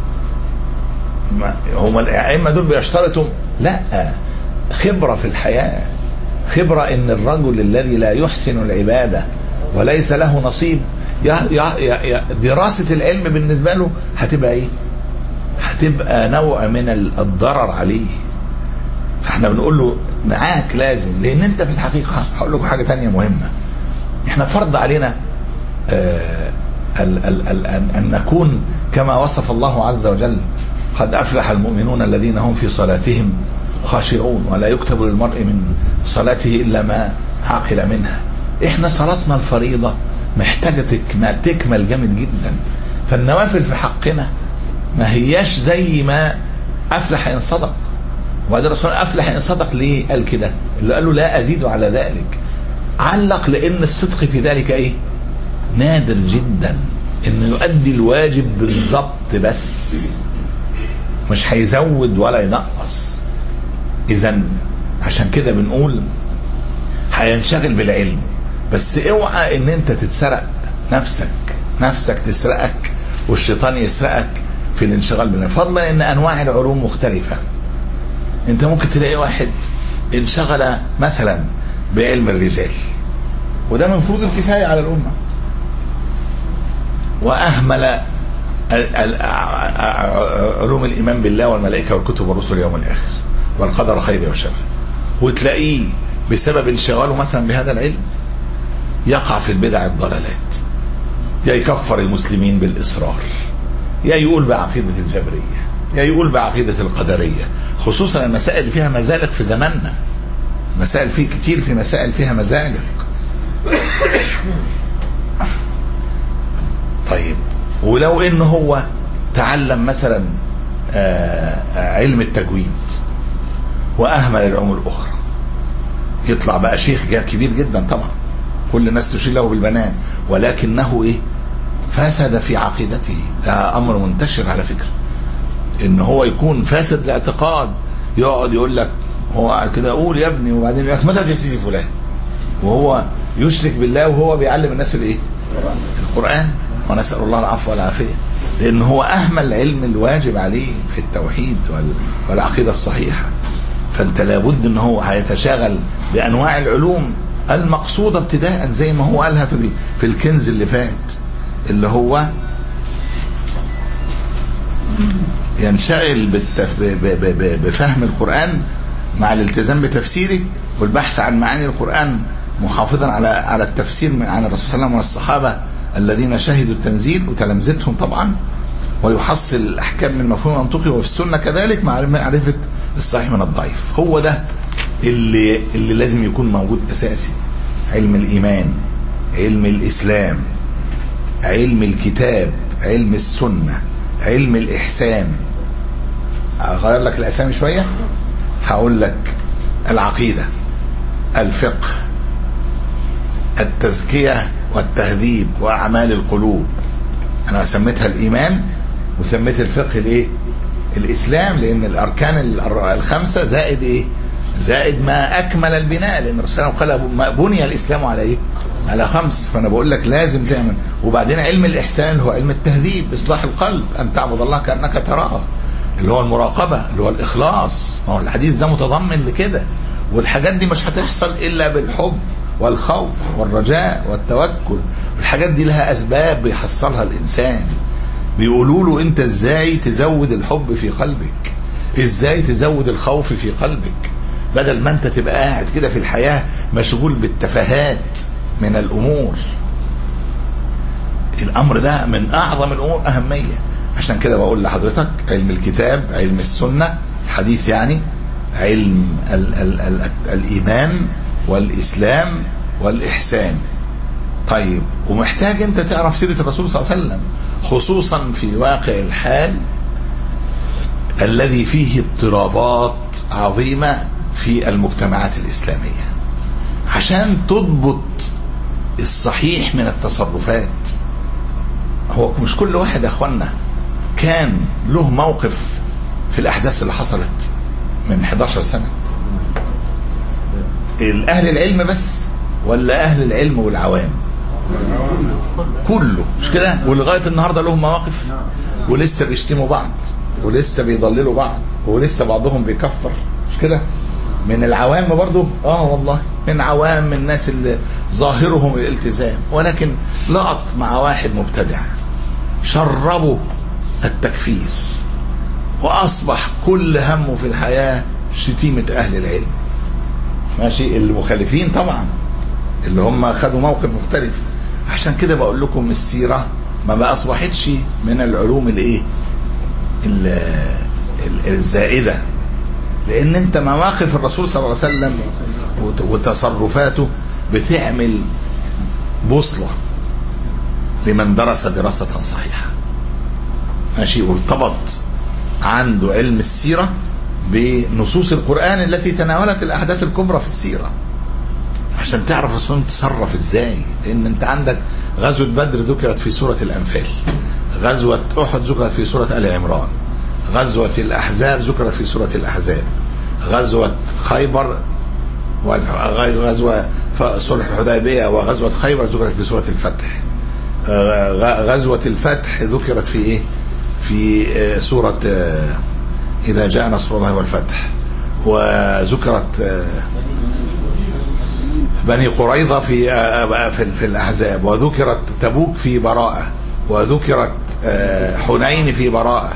ما هم الائمه دول بيشترطوا لا خبره في الحياه خبره ان الرجل الذي لا يحسن العباده وليس له نصيب يا يا يا دراسه العلم بالنسبه له هتبقى ايه؟ هتبقى نوع من الضرر عليه فاحنا بنقول له معاك لازم لان انت في الحقيقه هقول لكم حاجه تانية مهمه احنا فرض علينا آه ال ال ال ان أن نكون كما وصف الله عز وجل قد افلح المؤمنون الذين هم في صلاتهم خاشعون ولا يكتب للمرء من صلاته الا ما عقل منها احنا صلاتنا الفريضه محتاجه تكمل, تكمل جامد جدا فالنوافل في حقنا ما هياش زي ما افلح ان صدق وبعدين الرسول افلح ان صدق ليه قال كده اللي قال له لا ازيد على ذلك علق لان الصدق في ذلك ايه نادر جدا انه يؤدي الواجب بالظبط بس مش هيزود ولا ينقص اذا عشان كده بنقول هينشغل بالعلم بس اوعى ان انت تتسرق نفسك نفسك تسرقك والشيطان يسرقك في الانشغال بالعلم فضلا ان انواع العلوم مختلفه انت ممكن تلاقي واحد انشغل مثلا بعلم الرجال وده من فروض الكفايه على الامه واهمل علوم الايمان بالله والملائكه والكتب والرسل واليوم الاخر والقدر خير وشر وتلاقيه بسبب انشغاله مثلا بهذا العلم يقع في البدع الضلالات يا يكفر المسلمين بالاصرار يا يقول بعقيده الجبريه يا يقول بعقيده القدريه خصوصا المسائل اللي فيها مزالق في زماننا مسائل فيه كتير في مسائل فيها مزالق طيب ولو ان هو تعلم مثلا علم التجويد واهمل العلوم الاخرى يطلع بقى شيخ كبير جدا طبعا كل الناس تشير له بالبنان ولكنه ايه فسد في عقيدته ده امر منتشر على فكره ان هو يكون فاسد الاعتقاد يقعد يقول لك هو كده قول يا ابني وبعدين يقول لك متى يا سيدي فلان وهو يشرك بالله وهو بيعلم الناس الايه القران ونسال الله العفو والعافيه لان هو اهمل العلم الواجب عليه في التوحيد والعقيده الصحيحه فانت لابد ان هو هيتشاغل بانواع العلوم المقصوده ابتداء زي ما هو قالها في في الكنز اللي فات اللي هو ينشغل بالتف... ب... ب... ب... بفهم القرآن مع الالتزام بتفسيره والبحث عن معاني القرآن محافظا على على التفسير عن الرسول صلى الله عليه وسلم والصحابة الذين شهدوا التنزيل وتلامذتهم طبعا ويحصل الأحكام من المفهوم المنطقي وفي السنة كذلك مع معرفة الصحيح من الضعيف هو ده اللي اللي لازم يكون موجود أساسي علم الإيمان علم الإسلام علم الكتاب علم السنة علم الإحسان أغير لك الأسامي شوية هقول لك العقيدة الفقه التزكية والتهذيب وأعمال القلوب أنا سميتها الإيمان وسميت الفقه الإيه الإسلام لأن الأركان الخمسة زائد إيه زائد ما أكمل البناء لأن الرسول قال ما بني الإسلام على إيه على خمس فانا بقول لك لازم تعمل وبعدين علم الاحسان اللي هو علم التهذيب اصلاح القلب ان تعبد الله كانك تراه اللي هو المراقبه اللي هو الاخلاص ما هو الحديث ده متضمن لكده والحاجات دي مش هتحصل الا بالحب والخوف والرجاء والتوكل الحاجات دي لها اسباب بيحصلها الانسان بيقولوا له انت ازاي تزود الحب في قلبك ازاي تزود الخوف في قلبك بدل ما انت تبقى قاعد كده في الحياه مشغول بالتفاهات من الامور الامر ده من اعظم الامور اهميه عشان كده بقول لحضرتك علم الكتاب علم السنه الحديث يعني علم ال ال ال الايمان والاسلام والاحسان طيب ومحتاج انت تعرف سيره الرسول صلى الله عليه وسلم خصوصا في واقع الحال الذي فيه اضطرابات عظيمه في المجتمعات الاسلاميه عشان تضبط الصحيح من التصرفات هو مش كل واحد يا اخوانا كان له موقف في الاحداث اللي حصلت من 11 سنه الاهل العلم بس ولا اهل العلم والعوام كله مش كده ولغايه النهارده لهم مواقف ولسه بيشتموا بعض ولسه بيضللوا بعض ولسه بعضهم بيكفر مش كده من العوام برضو اه والله من عوام الناس اللي ظاهرهم الالتزام ولكن لقط مع واحد مبتدع شربوا التكفير واصبح كل همه في الحياه شتيمه اهل العلم ماشي المخالفين طبعا اللي هم خدوا موقف مختلف عشان كده بقول لكم السيره ما بقى اصبحتش من العلوم الايه ال- ال- الزائده لان انت مواقف الرسول صلى الله عليه وسلم وت- وتصرفاته بتعمل بوصله لمن درس دراسه صحيحه ماشي وارتبط عنده علم السيره بنصوص القران التي تناولت الاحداث الكبرى في السيره عشان تعرف الرسول تصرف ازاي لان انت عندك غزوه بدر ذكرت في سوره الانفال غزوه احد ذكرت في سوره ال عمران غزوه الاحزاب ذكرت في سوره الاحزاب غزوه خيبر وغزوه صلح الحديبيه وغزوه خيبر ذكرت في سوره الفتح غ- غزوه الفتح ذكرت في ايه في آه، سوره آه، اذا جاء نصر الله والفتح وذكرت آه، بني قريظة في آه، في في الأحزاب وذكرت تبوك في براءة وذكرت آه، حنين في براءة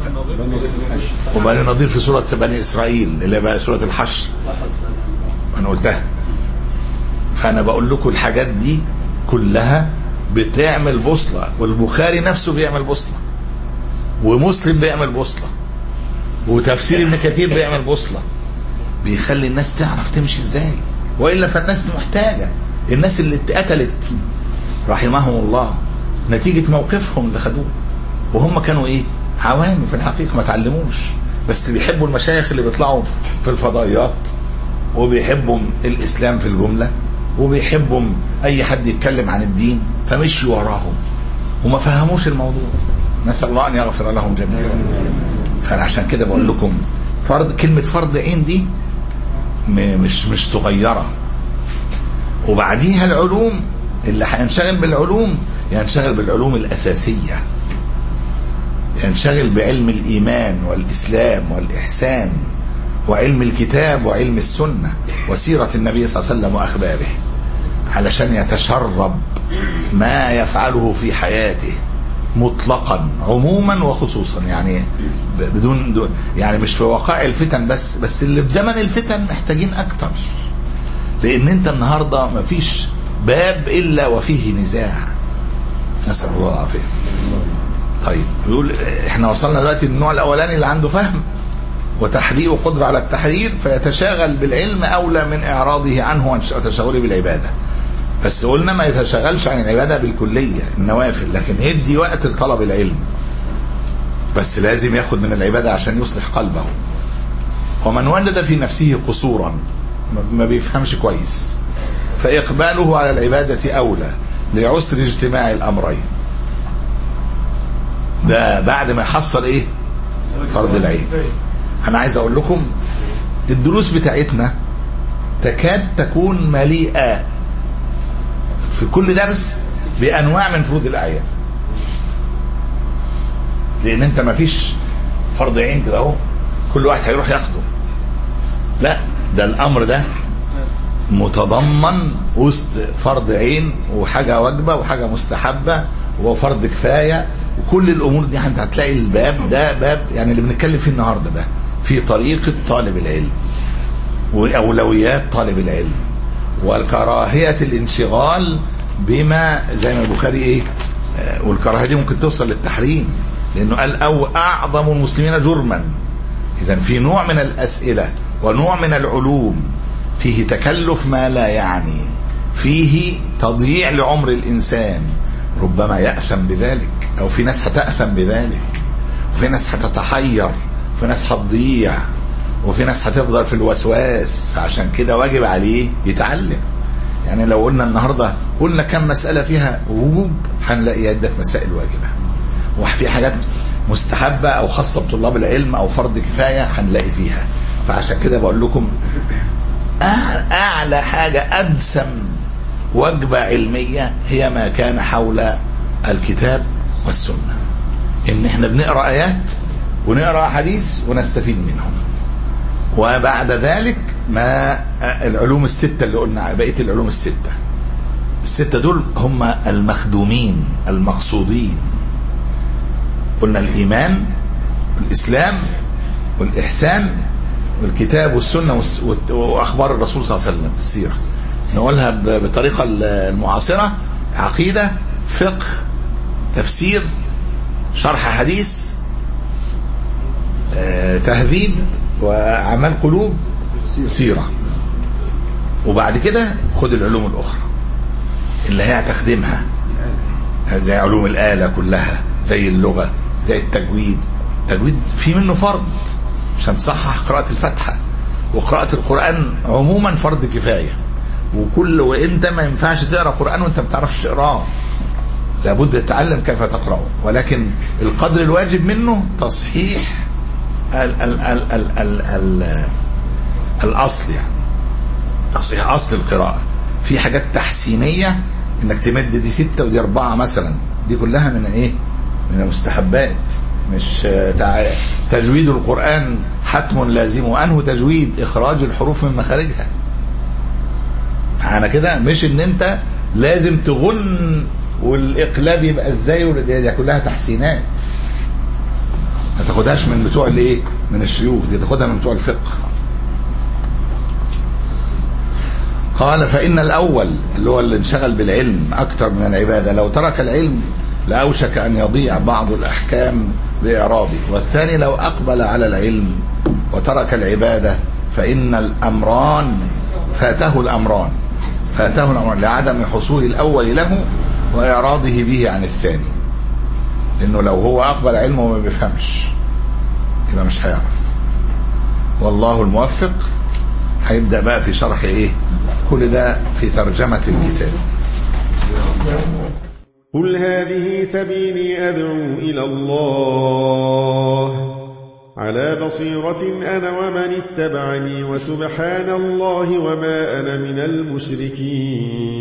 وبني النضير في سورة بني إسرائيل اللي بقى سورة الحشر أنا قلتها فأنا بقول لكم الحاجات دي كلها بتعمل بوصلة والبخاري نفسه بيعمل بوصلة ومسلم بيعمل بوصلة وتفسير ابن كثير بيعمل بوصلة بيخلي الناس تعرف تمشي ازاي والا فالناس محتاجه الناس اللي اتقتلت رحمهم الله نتيجه موقفهم اللي خدوه وهم كانوا ايه عوام في الحقيقه ما تعلموش بس بيحبوا المشايخ اللي بيطلعوا في الفضائيات وبيحبوا الاسلام في الجمله وبيحبوا اي حد يتكلم عن الدين فمشوا وراهم وما فهموش الموضوع نسال الله ان يغفر لهم جميعا فانا عشان كده بقول لكم فرض كلمه فرض عين دي م- مش مش صغيره وبعديها العلوم اللي هينشغل بالعلوم ينشغل بالعلوم الاساسيه ينشغل بعلم الايمان والاسلام والاحسان وعلم الكتاب وعلم السنه وسيره النبي صلى الله عليه وسلم واخباره علشان يتشرب ما يفعله في حياته مطلقا عموما وخصوصا يعني ب- بدون دون يعني مش في وقائع الفتن بس بس اللي في زمن الفتن محتاجين اكتر لان انت النهارده مفيش باب الا وفيه نزاع نسال الله العافيه طيب بيقول احنا وصلنا دلوقتي للنوع الاولاني اللي عنده فهم وتحرير وقدرة على التحرير فيتشاغل بالعلم أولى من إعراضه عنه وتشغله بالعبادة بس قلنا ما يتشغلش عن العبادة بالكلية النوافل لكن يدي وقت لطلب العلم بس لازم ياخد من العبادة عشان يصلح قلبه ومن ولد في نفسه قصورا ما بيفهمش كويس فإقباله على العبادة أولى لعسر اجتماع الأمرين ده بعد ما يحصل إيه فرض العين أنا عايز أقول لكم الدروس بتاعتنا تكاد تكون مليئة في كل درس بأنواع من فروض الأعيان لأن أنت ما فيش فرض عين كده أهو كل واحد هيروح ياخده لا ده الأمر ده متضمن وسط فرض عين وحاجة واجبة وحاجة مستحبة وفرض كفاية وكل الأمور دي انت هتلاقي الباب ده باب يعني اللي بنتكلم فيه النهاردة ده في طريقة طالب العلم وأولويات طالب العلم وكراهية الانشغال بما زي ما البخاري ايه آه، والكراهية دي ممكن توصل للتحريم لأنه قال أو أعظم المسلمين جرما إذا في نوع من الأسئلة ونوع من العلوم فيه تكلف ما لا يعني فيه تضييع لعمر الإنسان ربما يأثم بذلك أو في ناس هتأثم بذلك وفي ناس هتتحير وفي ناس هتضيع وفي ناس هتفضل في الوسواس فعشان كده واجب عليه يتعلم يعني لو قلنا النهارده قلنا كم مسألة فيها وجوب هنلاقي عدة مسائل واجبة وفي حاجات مستحبة أو خاصة بطلاب العلم أو فرض كفاية هنلاقي فيها فعشان كده بقول لكم أع- أعلى حاجة أدسم وجبة علمية هي ما كان حول الكتاب والسنة إن إحنا بنقرأ آيات ونقرأ حديث ونستفيد منهم وبعد ذلك ما العلوم الستة اللي قلنا بقية العلوم الستة الستة دول هم المخدومين المقصودين قلنا الإيمان والإسلام والإحسان والكتاب والسنة والس- والت- وأخبار الرسول صلى الله عليه وسلم السيرة نقولها ب- بطريقة المعاصرة عقيدة فقه تفسير شرح حديث آه، تهذيب وأعمال قلوب سيرة وبعد كده خد العلوم الأخرى اللي هي هتخدمها زي علوم الآلة كلها زي اللغة زي التجويد التجويد في منه فرض عشان تصحح قراءة الفاتحة وقراءة القرآن عموما فرض كفاية وكل وانت ما ينفعش تقرا قرآن وانت ما بتعرفش تقراه لابد تتعلم كيف تقرأه ولكن القدر الواجب منه تصحيح ال ال ال ال ال ال الأصل يعني تصحيح أصل القراءة في حاجات تحسينية انك تمد دي ستة ودي أربعة مثلا دي كلها من ايه من المستحبات مش آه، تع- تجويد القرآن حتم لازم وأنه تجويد إخراج الحروف من مخارجها معانا كده مش ان انت لازم تغن والاقلاب يبقى ازاي وال- دي دي كلها تحسينات ما تاخدهاش من بتوع الايه من الشيوخ دي تاخدها من بتوع الفقه قال فإن الأول اللي هو اللي انشغل بالعلم أكثر من العبادة لو ترك العلم لأوشك أن يضيع بعض الأحكام بإعراضه والثاني لو أقبل على العلم وترك العبادة فإن الأمران فاته الأمران فاته الأمران لعدم حصول الأول له وإعراضه به عن الثاني لأنه لو هو أقبل علمه وما بيفهمش يبقى مش هيعرف والله الموفق هيبدأ بقى في شرح إيه كل ده في ترجمة الكتاب قل هذه سبيلي أدعو إلى الله على بصيرة أنا ومن اتبعني وسبحان الله وما أنا من المشركين